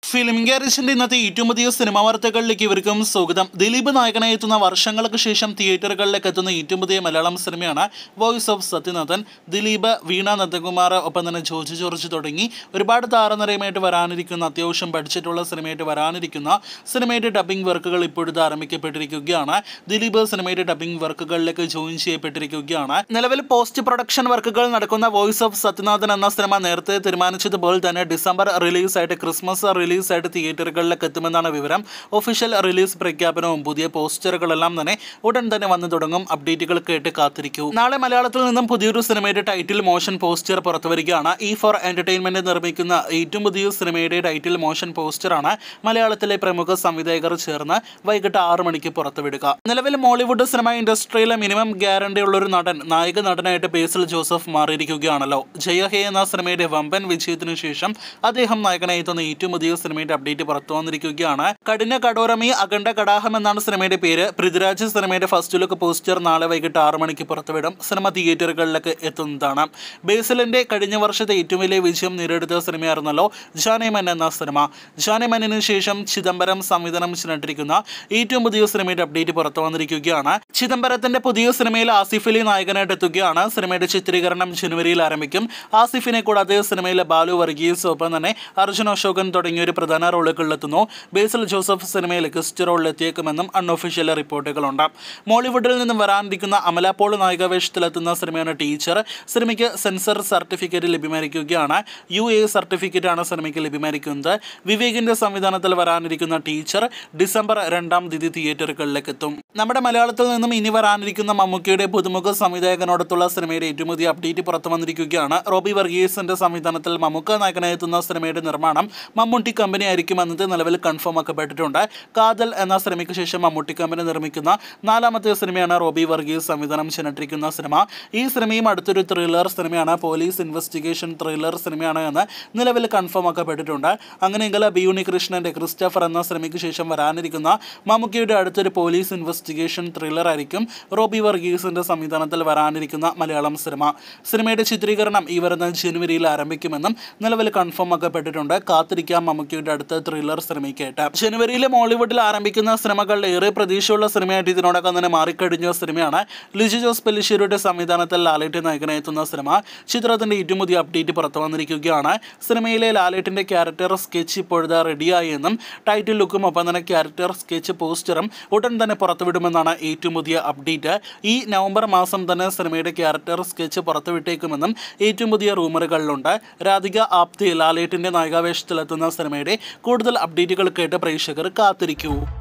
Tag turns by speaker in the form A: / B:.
A: film ഗാരേജിന്റെ ഇന്നത്തെ ഏറ്റവും പുതിയ സിനിമാ വാർത്തകളിലേക്ക് ഇവർക്കും സ്വാഗതം ദിലീപ് നായകനായി എത്തുന്ന വർഷങ്ങൾക്ക് ശേഷം തിയേറ്ററുകളിലേക്ക് എത്തുന്ന ഏറ്റവും പുതിയ മലയാളം സിനിമയാണ് വോയിസ് ഓഫ് സത്യനാഥൻ ദിലീപ് വീണ നന്ദകുമാർ ഒപ്പം തന്നെ ജോർജ് ജോർജ് തുടങ്ങി ഒരുപാട് താരനിരയുമായിട്ട് വരാനിരിക്കുന്ന അത്യാവശ്യം ബഡ്ജറ്റുള്ള സിനിമയായിട്ട് വരാനിരിക്കുന്ന സിനിമയുടെ ഡബിംഗ് വർക്കുകൾ ഇപ്പോഴത്തെ ആരംഭിക്കപ്പെട്ടിരിക്കുകയാണ് ദിലീപ് സിനിമയുടെ ഡബിംഗ് വർക്കുകളിലേക്ക് ജോയിൻ ചെയ്യപ്പെട്ടിരിക്കുകയാണ് നിലവിൽ പോസ്റ്റ് പ്രൊഡക്ഷൻ വർക്കുകൾ നടക്കുന്ന വോയിസ് ഓഫ് സത്യനാഥൻ എന്ന സിനിമ നേരത്തെ തീരുമാനിച്ചതുപോലെ തന്നെ ഡിസംബർ റിലീസായിട്ട് ക്രിസ്മസ് റിലീസായിട്ട് തിയേറ്ററുകളിലേക്ക് എത്തുമെന്നാണ് വിവരം ഒഫീഷ്യൽ റിലീസ് പ്രഖ്യാപനവും പുതിയ പോസ്റ്ററുകളെല്ലാം തന്നെ ഉടൻ തന്നെ വന്നു തുടങ്ങും അപ്ഡേറ്റുകൾ കേട്ട് കാത്തിരിക്കൂ നാളെ മലയാളത്തിൽ നിന്നും പുതിയൊരു സിനിമയുടെ ടൈറ്റിൽ മോഷൻ പോസ്റ്റർ പുറത്തു വരികയാണ് ഈ ഫോർ എന്റർടൈൻമെന്റ് നിർമ്മിക്കുന്ന ഏറ്റവും പുതിയ സിനിമയുടെ ടൈറ്റിൽ മോഷൻ പോസ്റ്ററാണ് മലയാളത്തിലെ പ്രമുഖ സംവിധായകർ ചേർന്ന് വൈകിട്ട് ആറ് മണിക്ക് പുറത്തുവിടുക നിലവിൽ മോളിവുഡ് സിനിമ ഇൻഡസ്ട്രിയിലെ മിനിമം ഗ്യാരണ്ടി ഉള്ള ഒരു നടൻ നായക നടനായിട്ട് ബേസിൽ ജോസഫ് മാറിയിരിക്കുകയാണല്ലോ ജയ ഹേ എന്ന സിനിമയുടെ വമ്പൻ വിജയത്തിനു ശേഷം അദ്ദേഹം നായകനായി എത്തുന്ന ഏറ്റവും പുതിയ സിനിമയുടെ അപ്ഡേറ്റ് പുറത്തു വന്നിരിക്കുകയാണ് കഠിന കടോരമി അഖണ്ഡ കടാഹം എന്നാണ് സിനിമയുടെ പേര് പൃഥ്വിരാജ് സിനിമയുടെ ഫസ്റ്റ് ലുക്ക് പോസ്റ്റർ നാളെ വൈകിട്ട് ആറ് മണിക്ക് പുറത്തുവിടും സിനിമ തിയേറ്ററുകളിലേക്ക് എത്തുന്നതാണ് ബേസിലിന്റെ കഴിഞ്ഞ വർഷത്തെ ഏറ്റവും വലിയ വിജയം നേടിയെടുത്ത സിനിമയായിരുന്നല്ലോ ജാനേമൻ എന്ന സിനിമ ജാനേമനിന് ശേഷം ചിദംബരം സംവിധാനം ചെയ്തിട്ടിരിക്കുന്ന ഏറ്റവും പുതിയ സിനിമയുടെ അപ്ഡേറ്റ് പുറത്തു വന്നിരിക്കുകയാണ് ചിദംബരത്തിന്റെ പുതിയ സിനിമയിൽ ആസിഫ് അലി നായകനായിട്ട് എത്തുകയാണ് സിനിമയുടെ ചിത്രീകരണം ജനുവരിയിൽ ആരംഭിക്കും ആസിഫിനെ കൂടാതെ സിനിമയിലെ ബാലു വർഗീസ് ഒപ്പം തന്നെ അർജുൻ അശോകൻ തുടങ്ങിയ ഒരു പ്രധാന റോളുകളിലെത്തുന്നു ബേസിൽ ജോസഫ് സിനിമയിൽ ഗസ്റ്റ് റോളിലെത്തിയേക്കുമെന്നും അൺഒഫീഷ്യൽ റിപ്പോർട്ടുകളുണ്ട് മോളിവുഡിൽ നിന്നും വരാനിരിക്കുന്ന അമല പോൾ നായികാവേഷത്തിലെത്തുന്ന സിനിമയാണ് ടീച്ചർ സിനിമയ്ക്ക് സെൻസർ സർട്ടിഫിക്കറ്റ് ലഭ്യമായിരിക്കുകയാണ് യു എ സർട്ടിഫിക്കറ്റ് ആണ് സിനിമയ്ക്ക് ലഭ്യമായിരിക്കുന്നത് വിവേകിന്റെ സംവിധാനത്തിൽ വരാനിരിക്കുന്ന ടീച്ചർ ഡിസംബർ രണ്ടാം തീയതി തിയേറ്ററുകളിലേക്ക് എത്തും നമ്മുടെ മലയാളത്തിൽ നിന്നും ഇനി വരാനിരിക്കുന്ന മമ്മൂക്കിയുടെ പുതുമുഖ സംവിധായകനോടത്തുള്ള സിനിമയുടെ ഏറ്റവും പുതിയ അപ്ഡേറ്റ് പുറത്തു വന്നിരിക്കുകയാണ് റോബി വർഗീസിന്റെ സംവിധാനത്തിൽ മമ്മൂക്ക നായകനായി എത്തുന്ന സിനിമയുടെ നിർമ്മാണം മമ്മൂട്ടി കമ്പനി ആയിരിക്കും എന്നത് നിലവിൽ കൺഫേം ആക്കപ്പെട്ടിട്ടുണ്ട് കാതൽ എന്ന സിനിമയ്ക്ക് ശേഷം മമ്മൂട്ടി കമ്പനി നിർമ്മിക്കുന്ന നാലാമത്തെ സിനിമയാണ് റോബി വർഗീസ് സംവിധാനം ചെയ്തിട്ടിരിക്കുന്ന സിനിമ ഈ സിനിമയും അടുത്തൊരു ത്രില്ലർ സിനിമയാണ് പോലീസ് ഇൻവെസ്റ്റിഗേഷൻ ത്രില്ലർ സിനിമയാണ് എന്ന് നിലവിൽ കൺഫേം ആക്കപ്പെട്ടിട്ടുണ്ട് അങ്ങനെയെങ്കിൽ ബി ഉണ്ണികൃഷ്ണന്റെ ക്രിസ്റ്റഫർ എന്ന സിനിമയ്ക്ക് ശേഷം വരാനിരിക്കുന്ന മമ്മൂക്കിയുടെ അടുത്തൊരു പോലീസ് ഇൻവെസ്റ്റിഗേഷൻ ത്രില്ലർ ആയിരിക്കും റോബി വർഗീസിന്റെ സംവിധാനത്തിൽ വരാനിരിക്കുന്ന മലയാളം സിനിമ സിനിമയുടെ ചിത്രീകരണം ഈ വരുന്ന ജനുവരിയിൽ ആരംഭിക്കുമെന്നും നിലവിൽ കൺഫേം ആക്കപ്പെട്ടിട്ടുണ്ട് കാത്തിരിക്കാം മമ്മൂക്കിയുടെ അടുത്ത ത്രില്ലർ സിനിമയ്ക്കായിട്ട് ജനുവരിയിൽ മോളിവുഡിൽ ആരംഭിക്കുന്ന സിനിമകളിൽ ഏറെ പ്രതീക്ഷയുള്ള സിനിമയായിട്ട് ഇതിനോടകം തന്നെ മാറിക്കഴിഞ്ഞ സിനിമയാണ് ലിജി ജോസ് പെല്ലിശ്ശേരിയുടെ സംവിധാനത്തിൽ ലാലേട്ട് നായകനായി എത്തുന്ന സിനിമ ചിത്രത്തിന്റെ ഏറ്റവും പുതിയ അപ്ഡേറ്റ് പുറത്തു വന്നിരിക്കുകയാണ് സിനിമയിലെ ലാലേട്ടിന്റെ ക്യാരക്ടർ സ്കെച്ച് ഇപ്പോഴത്തെ റെഡിയായി എന്നും ടൈറ്റിൽ ലുക്കും ഒപ്പം തന്നെ ക്യാരക്ടർ സ്കെച്ച് പോസ്റ്ററും ഉടൻ തന്നെ പുറത്തുവിടുമെന്നാണ് ഏറ്റവും പുതിയ അപ്ഡേറ്റ് ഈ നവംബർ മാസം തന്നെ സിനിമയുടെ ക്യാരക്ടർ സ്കെച്ച് പുറത്തുവിട്ടേക്കുമെന്നും ഏറ്റവും പുതിയ റൂമറുകളിലുണ്ട് രാധിക ആപ്തി ലാലേട്ടിന്റെ നായികാവേഷത്തിലെത്തുന്ന സിനിമയുടെ കൂടുതൽ അപ്ഡേറ്റുകൾ കേട്ട് പ്രേക്ഷകർ കാത്തിരിക്കൂ